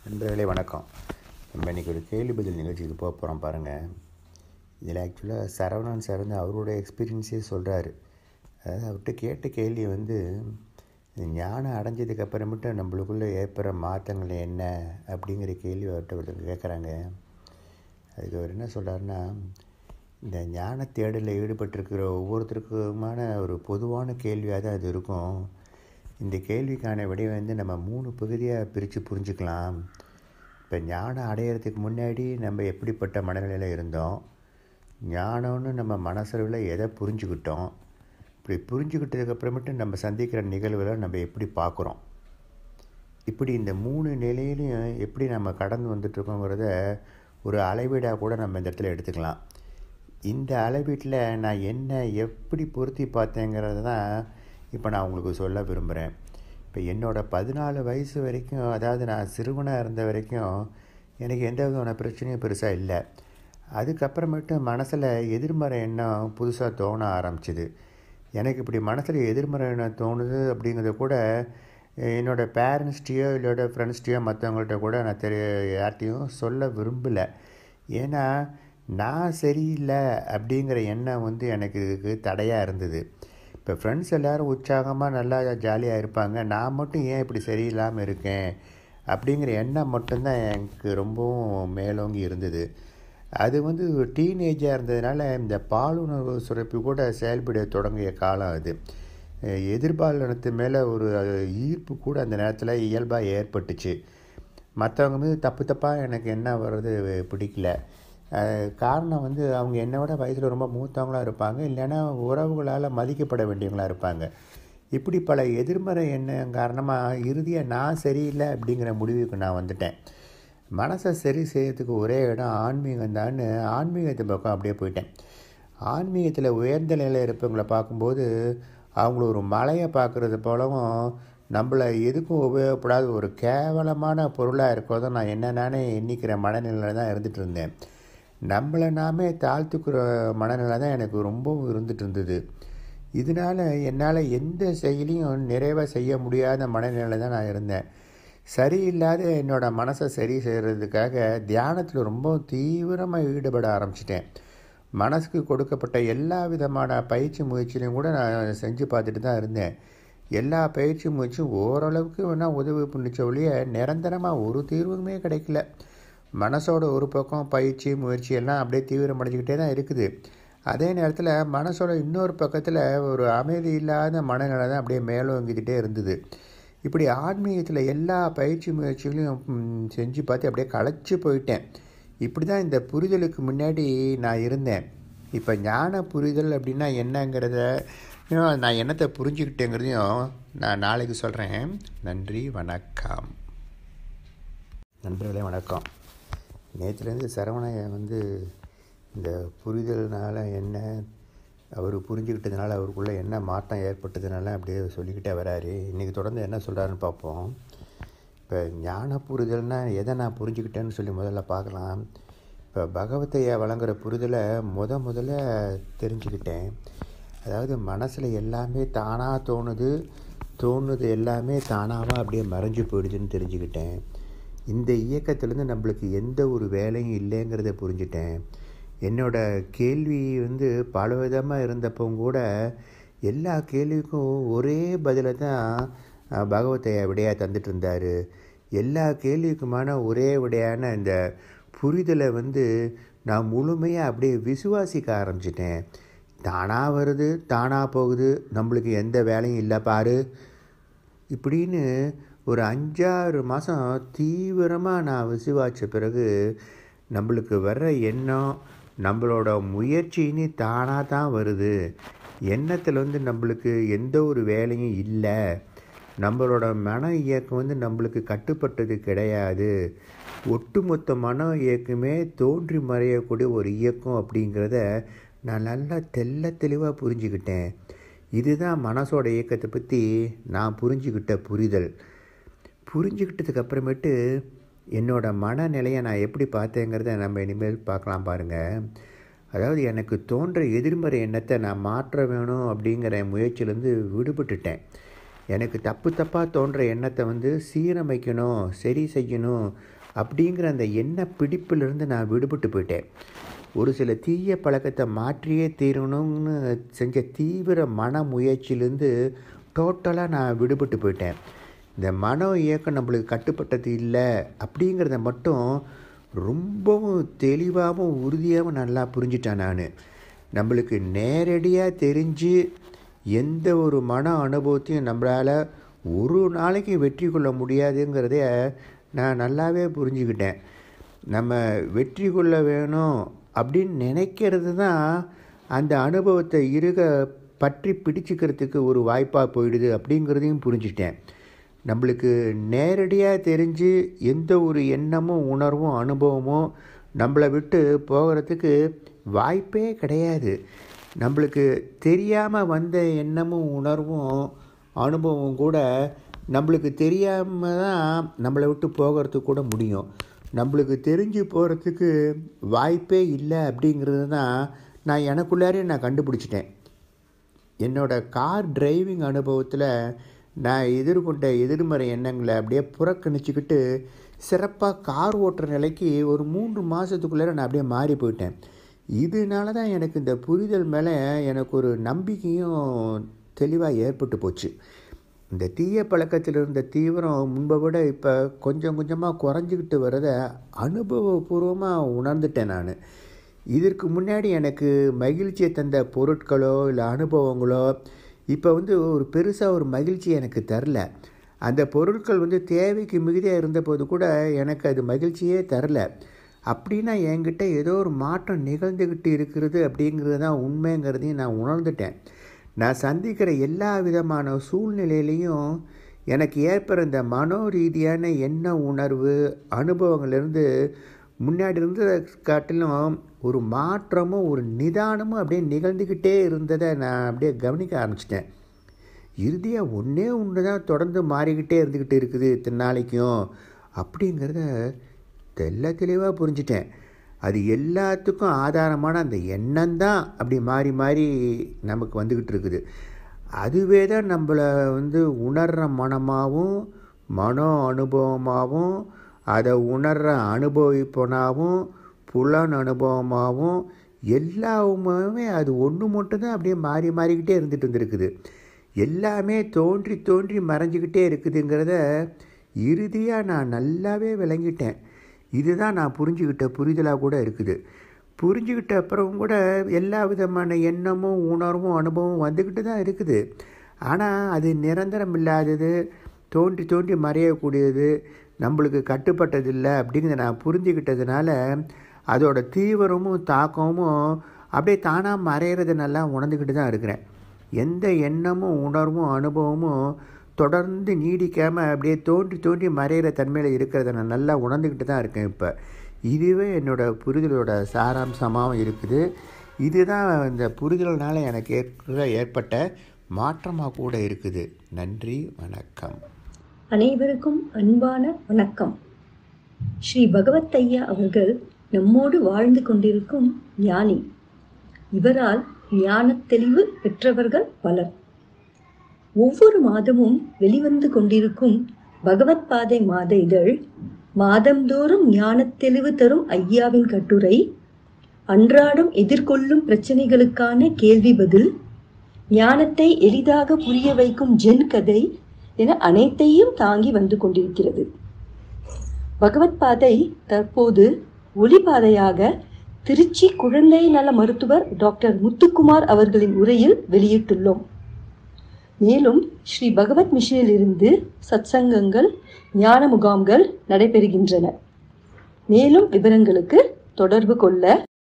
நண்பர்களே வணக்கம் நம்ம இன்றைக்கி ஒரு கேள்வி பதில் நிகழ்ச்சிக்கு போக போகிறோம் பாருங்கள் இதில் ஆக்சுவலாக சரவணன் சார் வந்து அவரோட எக்ஸ்பீரியன்ஸே சொல்கிறாரு அதாவது அவர்கிட்ட கேட்ட கேள்வி வந்து ஞானம் அடைஞ்சதுக்கு அப்புறமேட்டு நம்மளுக்குள்ளே ஏற்படுற மாற்றங்கள் என்ன அப்படிங்கிற கேள்வி அவர்கிட்ட ஒருத்தவங்க கேட்குறாங்க அதுக்கு அவர் என்ன சொல்கிறாருன்னா இந்த ஞான தேடலில் ஈடுபட்டிருக்கிற ஒவ்வொருத்தருக்குமான ஒரு பொதுவான கேள்வியாக தான் அது இருக்கும் இந்த கேள்விக்கான விடையை வந்து நம்ம மூணு பகுதியாக பிரித்து புரிஞ்சுக்கலாம் இப்போ ஞானம் அடையிறதுக்கு முன்னாடி நம்ம எப்படிப்பட்ட மனநிலையில் இருந்தோம் ஞானம்னு நம்ம மனசளவில் எதை புரிஞ்சுக்கிட்டோம் இப்படி புரிஞ்சுக்கிட்டதுக்கு அப்புறமேட்டு நம்ம சந்திக்கிற நிகழ்வுகளை நம்ம எப்படி பார்க்குறோம் இப்படி இந்த மூணு நிலையிலையும் எப்படி நம்ம கடந்து வந்துட்டுருக்கோங்கிறத ஒரு அளவீடாக கூட நம்ம இந்த இடத்துல எடுத்துக்கலாம் இந்த அளவீட்டில் நான் என்ன எப்படி பொருத்தி பார்த்தேங்கிறது தான் இப்போ நான் உங்களுக்கு சொல்ல விரும்புகிறேன் இப்போ என்னோடய பதினாலு வயசு வரைக்கும் அதாவது நான் சிறுவனாக இருந்த வரைக்கும் எனக்கு எந்த விதமான பிரச்சனையும் பெருசாக இல்லை அதுக்கப்புறமேட்டு மனசில் எதிர்மறை எண்ணம் புதுசாக தோண ஆரம்பிச்சிது எனக்கு இப்படி மனசில் எதிர்மறை எண்ணம் தோணுது அப்படிங்கிறத கூட என்னோடய பேரண்ட்ஸ்டையோ இல்லோட ஃப்ரெண்ட்ஸ்டையோ மற்றவங்கள்ட்ட கூட நான் தெரிய யார்ட்டையும் சொல்ல விரும்பலை ஏன்னா நான் சரியில்லை அப்படிங்கிற எண்ணம் வந்து எனக்கு இதுக்கு தடையாக இருந்தது இப்போ ஃப்ரெண்ட்ஸ் எல்லோரும் உற்சாகமாக நல்லா ஜாலியாக இருப்பாங்க நான் மட்டும் ஏன் இப்படி சரியில்லாமல் இருக்கேன் அப்படிங்கிற எண்ணம் மட்டும்தான் எனக்கு ரொம்பவும் மேலோங்கி இருந்தது அது வந்து டீனேஜாக இருந்ததுனால இந்த பாலுணர்வு சுரப்பி கூட செயல்பட தொடங்கிய காலம் அது எதிர்பாலினத்து மேலே ஒரு ஈர்ப்பு கூட அந்த நேரத்தில் இயல்பாக ஏற்பட்டுச்சு மற்றவங்க மீது தப்பு தப்பாக எனக்கு என்ன வர்றது பிடிக்கல காரணம் வந்து அவங்க என்னை விட வயசில் ரொம்ப மூத்தவங்களாக இருப்பாங்க இல்லைன்னா உறவுகளால் மதிக்கப்பட வேண்டியவங்களாக இருப்பாங்க இப்படி பல எதிர்மறை எண்ணம் காரணமாக இறுதியாக நான் சரியில்லை அப்படிங்கிற முடிவுக்கு நான் வந்துட்டேன் மனசை சரி செய்யறதுக்கு ஒரே இடம் ஆன்மீகம் தான்னு ஆன்மீகத்தை பக்கம் அப்படியே போயிட்டேன் ஆன்மீகத்தில் உயர்ந்த நிலையில் இருப்பவங்களை பார்க்கும்போது அவங்கள ஒரு மலையை பார்க்குறது போலவும் நம்மளை எதுக்கும் உபயோகப்படாத ஒரு கேவலமான பொருளாக இருக்கிறதும் நான் என்ன நானே எண்ணிக்கிற மனநிலையில் தான் இருந்துகிட்டு இருந்தேன் நம்மளை நாமே தாழ்த்துக்கிற மனநிலை தான் எனக்கு ரொம்பவும் இருந்துகிட்டு இருந்தது இதனால் என்னால் எந்த செயலையும் நிறைவாக செய்ய முடியாத மனநிலை தான் நான் இருந்தேன் சரியில்லாத என்னோடய மனசை சரி செய்கிறதுக்காக தியானத்தில் ரொம்ப தீவிரமாக ஈடுபட ஆரம்பிச்சிட்டேன் மனசுக்கு கொடுக்கப்பட்ட எல்லா விதமான பயிற்சி முயற்சியிலையும் கூட நான் செஞ்சு பார்த்துட்டு தான் இருந்தேன் எல்லா பயிற்சி முயற்சியும் ஓரளவுக்கு வேணால் உதவி பண்ணிச்ச ஒழிய நிரந்தரமாக ஒரு தீர்வுமே கிடைக்கல மனசோட ஒரு பக்கம் பயிற்சி முயற்சி எல்லாம் அப்படியே தீவிரமடைஞ்சிக்கிட்டே தான் இருக்குது அதே நேரத்தில் மனசோட இன்னொரு பக்கத்தில் ஒரு அமைதி இல்லாத மனநிலை தான் அப்படியே மேலோங்கிக்கிட்டே இருந்தது இப்படி ஆன்மீகத்தில் எல்லா பயிற்சி முயற்சிகளையும் செஞ்சு பார்த்து அப்படியே களைச்சி போயிட்டேன் இப்படி தான் இந்த புரிதலுக்கு முன்னாடி நான் இருந்தேன் இப்போ ஞான புரிதல் அப்படின்னா என்னங்கிறத நான் என்னத்தை புரிஞ்சுக்கிட்டேங்கிறதையும் நான் நாளைக்கு சொல்கிறேன் நன்றி வணக்கம் நண்பர்களே வணக்கம் நேற்றுலேருந்து சரவணைய வந்து இந்த புரிதல்னால என்ன அவர் புரிஞ்சுக்கிட்டதுனால அவருக்குள்ளே என்ன மாற்றம் ஏற்பட்டதுனால அப்படியே சொல்லிக்கிட்டே வராரு இன்றைக்கி தொடர்ந்து என்ன சொல்கிறாருன்னு பார்ப்போம் இப்போ ஞான புரிதல்னால் எதை நான் புரிஞ்சுக்கிட்டேன்னு சொல்லி முதல்ல பார்க்கலாம் இப்போ பகவத்தையை வழங்குகிற புரிதலை முத முதல்ல தெரிஞ்சுக்கிட்டேன் அதாவது மனசில் எல்லாமே தானாக தோணுது தோணுது எல்லாமே தானாக அப்படியே மறைஞ்சு போயிடுதுன்னு தெரிஞ்சுக்கிட்டேன் இந்த இயக்கத்துலேருந்து நம்மளுக்கு எந்த ஒரு வேலையும் இல்லைங்கிறத புரிஞ்சுட்டேன் என்னோடய கேள்வி வந்து பல விதமாக இருந்தப்போ கூட எல்லா கேள்விக்கும் ஒரே பதிலை தான் பகவத்தை விடையாக தந்துட்டு இருந்தார் எல்லா கேள்விக்குமான ஒரே விடையான இந்த புரிதலை வந்து நான் முழுமையாக அப்படியே விசுவாசிக்க ஆரம்பிச்சிட்டேன் தானாக வருது தானாக போகுது நம்மளுக்கு எந்த வேலையும் இல்லை பாரு இப்படின்னு ஒரு அஞ்சாறு மாதம் தீவிரமாக நான் விசுவாச்ச பிறகு நம்மளுக்கு வர்ற எண்ணம் நம்மளோட முயற்சின்னு தானாக தான் வருது எண்ணத்தில் வந்து நம்மளுக்கு எந்த ஒரு வேலையும் இல்லை நம்மளோட மன இயக்கம் வந்து நம்மளுக்கு கட்டுப்பட்டது கிடையாது ஒட்டுமொத்த மன இயக்கமே தோன்றி மறையக்கூடிய ஒரு இயக்கம் அப்படிங்கிறத நான் நல்லா தெல்ல தெளிவாக புரிஞ்சுக்கிட்டேன் இதுதான் மனசோட இயக்கத்தை பற்றி நான் புரிஞ்சுக்கிட்ட புரிதல் புரிஞ்சுக்கிட்டதுக்கு அப்புறமேட்டு என்னோடய மனநிலையை நான் எப்படி பார்த்தேங்கிறத நம்ம இனிமேல் பார்க்கலாம் பாருங்கள் அதாவது எனக்கு தோன்ற எதிர்மறை எண்ணத்தை நான் மாற்ற வேணும் அப்படிங்கிற முயற்சியிலேருந்து விடுபட்டுட்டேன் எனக்கு தப்பு தப்பாக தோன்ற எண்ணத்தை வந்து சீரமைக்கணும் சரி செய்யணும் அப்படிங்கிற அந்த எண்ண பிடிப்பிலிருந்து நான் விடுபட்டு போயிட்டேன் ஒரு சில தீய பழக்கத்தை மாற்றியே தீரணும்னு செஞ்ச தீவிர மன முயற்சியிலேருந்து டோட்டலாக நான் விடுபட்டு போயிட்டேன் இந்த மன இயக்கம் நம்மளுக்கு கட்டுப்பட்டது இல்லை அப்படிங்கிறத மட்டும் ரொம்பவும் தெளிவாகவும் உறுதியாகவும் நல்லா புரிஞ்சிட்டேன் நான் நம்மளுக்கு நேரடியாக தெரிஞ்சு எந்த ஒரு மன அனுபவத்தையும் நம்மளால் ஒரு நாளைக்கு வெற்றி கொள்ள முடியாதுங்கிறத நான் நல்லாவே புரிஞ்சுக்கிட்டேன் நம்ம வெற்றி கொள்ள வேணும் அப்படின்னு நினைக்கிறது தான் அந்த அனுபவத்தை இருக பற்றி பிடிச்சிக்கிறதுக்கு ஒரு வாய்ப்பாக போயிடுது அப்படிங்கிறதையும் புரிஞ்சிட்டேன் நம்மளுக்கு நேரடியாக தெரிஞ்சு எந்த ஒரு எண்ணமும் உணர்வும் அனுபவமும் நம்மளை விட்டு போகிறதுக்கு வாய்ப்பே கிடையாது நம்மளுக்கு தெரியாமல் வந்த எண்ணமும் உணர்வும் அனுபவம் கூட நம்மளுக்கு தெரியாமல் தான் நம்மளை விட்டு போகிறதுக்கு கூட முடியும் நம்மளுக்கு தெரிஞ்சு போகிறதுக்கு வாய்ப்பே இல்லை அப்படிங்கிறது தான் நான் எனக்குள்ளாரே நான் கண்டுபிடிச்சிட்டேன் என்னோடய கார் டிரைவிங் அனுபவத்தில் நான் எதிர்கொண்ட எதிர்மறை எண்ணங்களை அப்படியே புறக்கணிச்சுக்கிட்டு சிறப்பாக கார் ஓட்டுற நிலைக்கு ஒரு மூன்று மாதத்துக்குள்ளே நான் அப்படியே மாறி போயிட்டேன் இதனால தான் எனக்கு இந்த புரிதல் மேலே எனக்கு ஒரு நம்பிக்கையும் தெளிவாக ஏற்பட்டு போச்சு இந்த தீய பழக்கத்தில் இருந்த தீவிரம் முன்பை விட இப்போ கொஞ்சம் கொஞ்சமாக குறைஞ்சிக்கிட்டு வரதை அனுபவபூர்வமாக உணர்ந்துட்டேன் நான் இதற்கு முன்னாடி எனக்கு மகிழ்ச்சியை தந்த பொருட்களோ இல்லை அனுபவங்களோ இப்போ வந்து ஒரு பெருசாக ஒரு மகிழ்ச்சி எனக்கு தரல அந்த பொருட்கள் வந்து தேவைக்கு மிகுதியாக இருந்தபோது கூட எனக்கு அது மகிழ்ச்சியே தரல அப்படின்னா என்கிட்ட ஏதோ ஒரு மாற்றம் நிகழ்ந்துக்கிட்டு இருக்கிறது அப்படிங்கிறது தான் உண்மைங்கிறதையும் நான் உணர்ந்துட்டேன் நான் சந்திக்கிற எல்லா விதமான சூழ்நிலையிலையும் எனக்கு ஏற்படுற இந்த மனோ ரீதியான எண்ண உணர்வு அனுபவங்கள்லேருந்து முன்னாடி இருந்ததை காட்டிலும் ஒரு மாற்றமும் ஒரு நிதானமும் அப்படியே நிகழ்ந்துக்கிட்டே இருந்ததை நான் அப்படியே கவனிக்க ஆரம்பிச்சிட்டேன் இறுதியாக ஒன்றே ஒன்று தான் தொடர்ந்து மாறிக்கிட்டே இருந்துக்கிட்டு இருக்குது இத்தனை நாளைக்கும் அப்படிங்கிறத தெல்ல தெளிவாக புரிஞ்சிட்டேன் அது எல்லாத்துக்கும் ஆதாரமான அந்த எண்ணம் தான் அப்படி மாறி மாறி நமக்கு வந்துக்கிட்டு இருக்குது அதுவே தான் நம்மளை வந்து உணர்கிற மனமாகவும் மனோ அனுபவமாகவும் அதை உணர்கிற அனுபவிப்பனாகவும் புலன் அனுபவமாகவும் எல்லாமே அது ஒன்று மட்டும்தான் அப்படியே மாறி மாறிக்கிட்டே இருந்துட்டு இருந்திருக்குது எல்லாமே தோன்றி தோன்றி மறைஞ்சிக்கிட்டே இருக்குதுங்கிறத இறுதியாக நான் நல்லாவே விளங்கிட்டேன் இதுதான் நான் புரிஞ்சுக்கிட்ட புரிதலாக கூட இருக்குது புரிஞ்சுக்கிட்ட அப்புறம் கூட எல்லா விதமான எண்ணமும் உணர்வும் அனுபவம் வந்துக்கிட்டு தான் இருக்குது ஆனால் அது நிரந்தரம் இல்லாதது தோன்றி தோன்றி மறையக்கூடியது நம்மளுக்கு கட்டுப்பட்டதில்லை அப்படிங்கிறத நான் புரிஞ்சுக்கிட்டதுனால அதோட தீவிரமும் தாக்கமும் அப்படியே தானாக மறையிறது நல்லா உணர்ந்துக்கிட்டு தான் இருக்கிறேன் எந்த எண்ணமும் உணர்வும் அனுபவமும் தொடர்ந்து நீடிக்காமல் அப்படியே தோன்றி தோன்றி மறையிற தன்மையில் இருக்கிறத நான் நல்லா உணர்ந்துக்கிட்டு தான் இருக்கேன் இப்போ இதுவே என்னோடய புரிதலோட சாராம்சமாகவும் இருக்குது இதுதான் இந்த புரிதல்னால எனக்கு ஏற்க ஏற்பட்ட மாற்றமாக கூட இருக்குது நன்றி வணக்கம் அனைவருக்கும் அன்பான வணக்கம் ஸ்ரீ பகவத் ஐயா அவர்கள் நம்மோடு வாழ்ந்து கொண்டிருக்கும் ஞானி இவரால் ஞானத் தெளிவு பெற்றவர்கள் பலர் ஒவ்வொரு மாதமும் வெளிவந்து கொண்டிருக்கும் பகவத் பாதை மாத இதழ் மாதந்தோறும் ஞானத் தெளிவு தரும் ஐயாவின் கட்டுரை அன்றாடம் எதிர்கொள்ளும் பிரச்சனைகளுக்கான கேள்வி பதில் ஞானத்தை எளிதாக புரிய வைக்கும் ஜென் கதை என அனைத்தையும் தாங்கி வந்து கொண்டிருக்கிறது பகவத் பாதை தற்போது ஒளிபாதையாக திருச்சி குழந்தை நல மருத்துவர் டாக்டர் முத்துக்குமார் அவர்களின் உரையில் வெளியிட்டுள்ளோம் மேலும் ஸ்ரீ பகவத் மிஷனிலிருந்து சத்சங்கங்கள் ஞான முகாம்கள் நடைபெறுகின்றன மேலும் விவரங்களுக்கு தொடர்பு கொள்ள